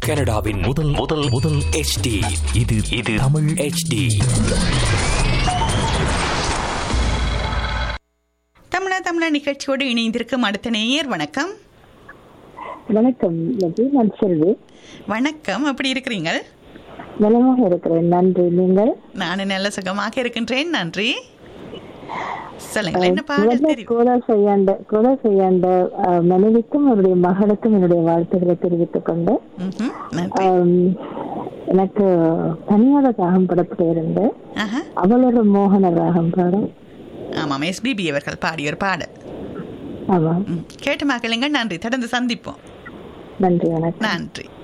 கனடாவின் முதல் முதல் முதல் HD இது இது தமிழ் HD தமிழா தமிழா நிகழ்ச்சியோடு இணைந்திருக்கும் அடுத்த நேயர் வணக்கம் வணக்கம் லஜி நான் செல்வி வணக்கம் எப்படி இருக்கிறீங்க நலமாக இருக்கிறேன் நன்றி நீங்கள் நான் நல்ல சுகமாக இருக்கின்றேன் நன்றி சொல்லுங்கள் என்ன பாடல் முதல்ல தெரியும் கோதா செய்யாண்ட கோதா செய்யாண்ட அஹ், மனைவிக்கும் அவருடைய மகனுக்கும் என்னுடைய வாழ்த்துக்களை தெரிவித்துக் கொண்டு ம்ஹும், நன்றி ஆம், எனக்கு தனியாத ராகம் படத்துல இருந்து ஆஹா. அவளோட மோகன ராகம் பாடம் ஆமாம் எஸ்பிபி அவர்கள் பாடிய ஒரு பாடல் ஆமாம் ம், கேட்டு மக்களுங்க நன்றி தொடர்ந்து சந்திப்போம் நன்றி வணக்கம் நன்றி